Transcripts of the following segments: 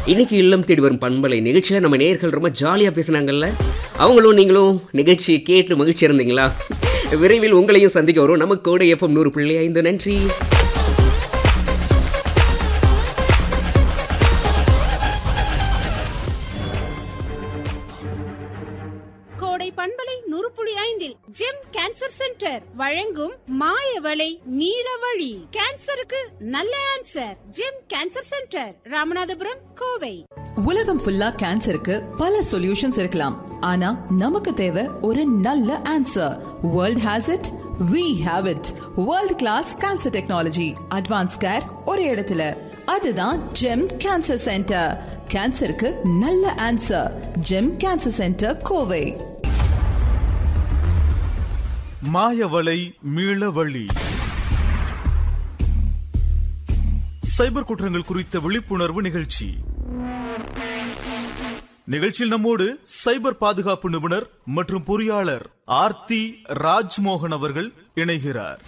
இன்னைக்கு இல்லம் தேடி வரும் பண்பலை நிகழ்ச்சியில் நம்ம நேர்கள் ரொம்ப ஜாலியாக பேசுனாங்கல்ல அவங்களும் நீங்களும் நிகழ்ச்சி கேட்டு மகிழ்ச்சி இருந்தீங்களா விரைவில் உங்களையும் சந்திக்க வரும் நம்ம கோடை எஃப்எம் நூறு புள்ளி ஐந்து நன்றி கோடை பண்பலை நூறு புள்ளி ஐந்தில் ஜெம் கேன்சர் சென்டர் வழங்கும் மாயவளை நீலவழி கேன்சருக்கு நல்ல answer GEM cancer centre Ramanathapuram Kovai உலகம் ஃபுல்லா கேன்சருக்கு பல சொல்யூஷன்ஸ் இருக்கலாம் ஆனா நமக்கு தேவை ஒரு நல்ல answer world has it we have it world class cancer technology advance care ஒரு இடத்துல அதுதான் ஜெம் கேன்சர் சென்டர் கேன்சருக்கு நல்ல answer GEM cancer centre Kovai மாயவலை மீளவழி சைபர் குற்றங்கள் குறித்த விழிப்புணர்வு நிகழ்ச்சி நிகழ்ச்சியில் நம்மோடு சைபர் பாதுகாப்பு நிபுணர் மற்றும் பொறியாளர் ஆர்த்தி ராஜ்மோகன் அவர்கள் இணைகிறார்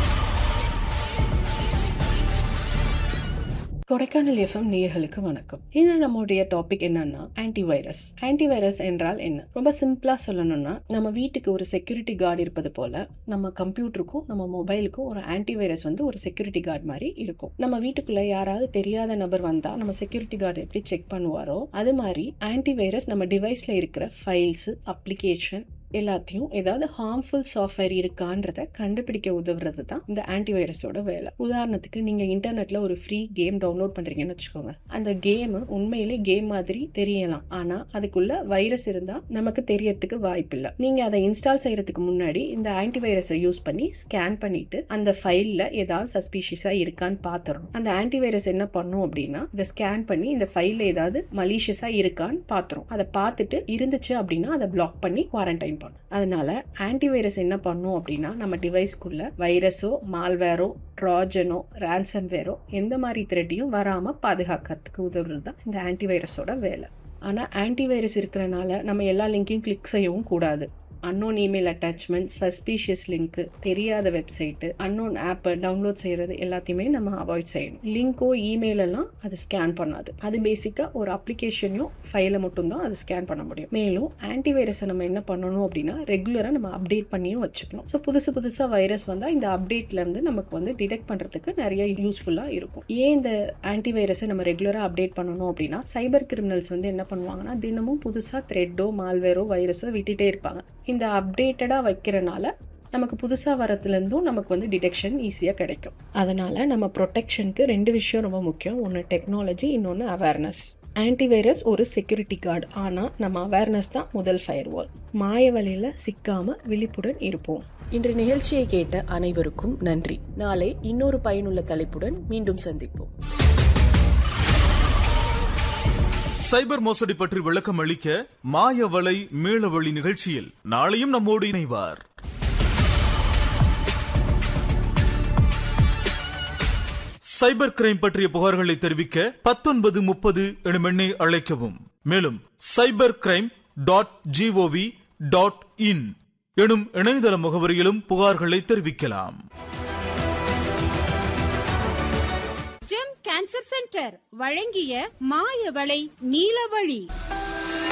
கொடைக்கானல் எஃப்எம் நேயர்களுக்கு வணக்கம் இன்று நம்முடைய டாபிக் என்னன்னா ஆன்டிவைரஸ் ஆன்டிவைரஸ் என்றால் என்ன ரொம்ப சிம்பிளா சொல்லணும்னா நம்ம வீட்டுக்கு ஒரு செக்யூரிட்டி கார்டு இருப்பது போல நம்ம கம்ப்யூட்டருக்கும் நம்ம மொபைலுக்கும் ஒரு ஆன்டிவைரஸ் வந்து ஒரு செக்யூரிட்டி கார்டு மாதிரி இருக்கும் நம்ம வீட்டுக்குள்ள யாராவது தெரியாத நபர் வந்தா நம்ம செக்யூரிட்டி கார்டு எப்படி செக் பண்ணுவாரோ அது மாதிரி ஆன்டிவைரஸ் நம்ம டிவைஸ்ல இருக்கிற ஃபைல்ஸ் அப்ளிகேஷன் எல்லாத்தையும் ஏதாவது ஹார்ம்ஃபுல் சாஃப்ட்வேர் இருக்கான்றத கண்டுபிடிக்க உதவுறது தான் இந்த ஆன்டிவைரஸோட வேலை உதாரணத்துக்கு நீங்க இன்டர்நெட்ல ஒரு ஃப்ரீ கேம் டவுன்லோட் பண்றீங்கன்னு வச்சுக்கோங்க அந்த கேம் உண்மையிலே கேம் மாதிரி தெரியலாம் ஆனா அதுக்குள்ள வைரஸ் இருந்தா நமக்கு தெரியறதுக்கு வாய்ப்பு இல்லை நீங்க அதை இன்ஸ்டால் செய்யறதுக்கு முன்னாடி இந்த ஆன்டிவைரஸை யூஸ் பண்ணி ஸ்கேன் பண்ணிட்டு அந்த ஃபைல்ல ஏதாவது சஸ்பீஷியஸா இருக்கான்னு பாத்துறோம் அந்த ஆன்டிவைரஸ் என்ன பண்ணும் அப்படின்னா இதை ஸ்கேன் பண்ணி இந்த ஃபைல்ல ஏதாவது மலீஷியஸா இருக்கான்னு பாத்துரும் அதை பார்த்துட்டு இருந்துச்சு அப்படின்னா அதை பிளாக் பண்ணி குவாரண்டைன் பண்ணும் அதனால ஆன்டிவைரஸ் என்ன பண்ணும் அப்படின்னா நம்ம டிவைஸ்க்குள்ள வைரஸோ மால்வேரோ ட்ராஜனோ வேரோ எந்த மாதிரி த்ரெட்டையும் வராமல் பாதுகாக்கிறதுக்கு உதவுறது தான் இந்த ஆன்டிவைரஸோட வேலை ஆனால் ஆன்டிவைரஸ் இருக்கிறனால நம்ம எல்லா லிங்க்கையும் கிளிக் செய்யவும் கூடாது அன்னோன் இமெயில் அட்டாச்மெண்ட் சஸ்பீஷியஸ் லிங்க்கு தெரியாத வெப்சைட்டு அன்னோன் ஆப்பை டவுன்லோட் செய்கிறது எல்லாத்தையுமே நம்ம அவாய்ட் செய்யணும் லிங்க்கோ இமெயில் எல்லாம் அது ஸ்கேன் பண்ணாது அது பேசிக்காக ஒரு அப்ளிகேஷனையும் ஃபைலை மட்டும்தான் அது ஸ்கேன் பண்ண முடியும் மேலும் ஆன்டிவைரஸை நம்ம என்ன பண்ணணும் அப்படின்னா ரெகுலராக நம்ம அப்டேட் பண்ணியும் வச்சுக்கணும் ஸோ புதுசு புதுசாக வைரஸ் வந்தால் இந்த அப்டேட்லேருந்து நமக்கு வந்து டிடெக்ட் பண்ணுறதுக்கு நிறைய யூஸ்ஃபுல்லாக இருக்கும் ஏன் இந்த ஆன்டிவைரஸை நம்ம ரெகுலராக அப்டேட் பண்ணணும் அப்படின்னா சைபர் கிரிமினல்ஸ் வந்து என்ன பண்ணுவாங்கன்னா தினமும் புதுசாக த்ரெட்டோ மால்வேரோ வைரஸோ விட்டுட்டே இருப்பாங்க இந்த அப்டேட்டடாக வைக்கிறனால நமக்கு புதுசாக வரதுலேருந்தும் நமக்கு வந்து டிடெக்ஷன் ஈஸியாக கிடைக்கும் அதனால் நம்ம ப்ரொடெக்ஷனுக்கு ரெண்டு விஷயம் ரொம்ப முக்கியம் ஒன்று டெக்னாலஜி இன்னொன்று அவேர்னஸ் ஆன்டிவைரஸ் ஒரு செக்யூரிட்டி கார்டு ஆனால் நம்ம அவேர்னஸ் தான் முதல் ஃபயர்வால் மாய வலையில் சிக்காமல் விழிப்புடன் இருப்போம் இன்று நிகழ்ச்சியை கேட்ட அனைவருக்கும் நன்றி நாளை இன்னொரு பயனுள்ள தலைப்புடன் மீண்டும் சந்திப்போம் சைபர் மோசடி பற்றி விளக்கம் அளிக்க மாயவலை மீளவழி நிகழ்ச்சியில் நாளையும் நம்மோடு இணைவார் சைபர் கிரைம் பற்றிய புகார்களை தெரிவிக்க பத்தொன்பது முப்பது எனும் எண்ணை அழைக்கவும் மேலும் cyber crime dot G O V dot in எனும் இணையதள முகவரியிலும் புகார்களை தெரிவிக்கலாம் ஜெம் கேன்சர் சென்டர் வழங்கிய மாயவளை நீலவழி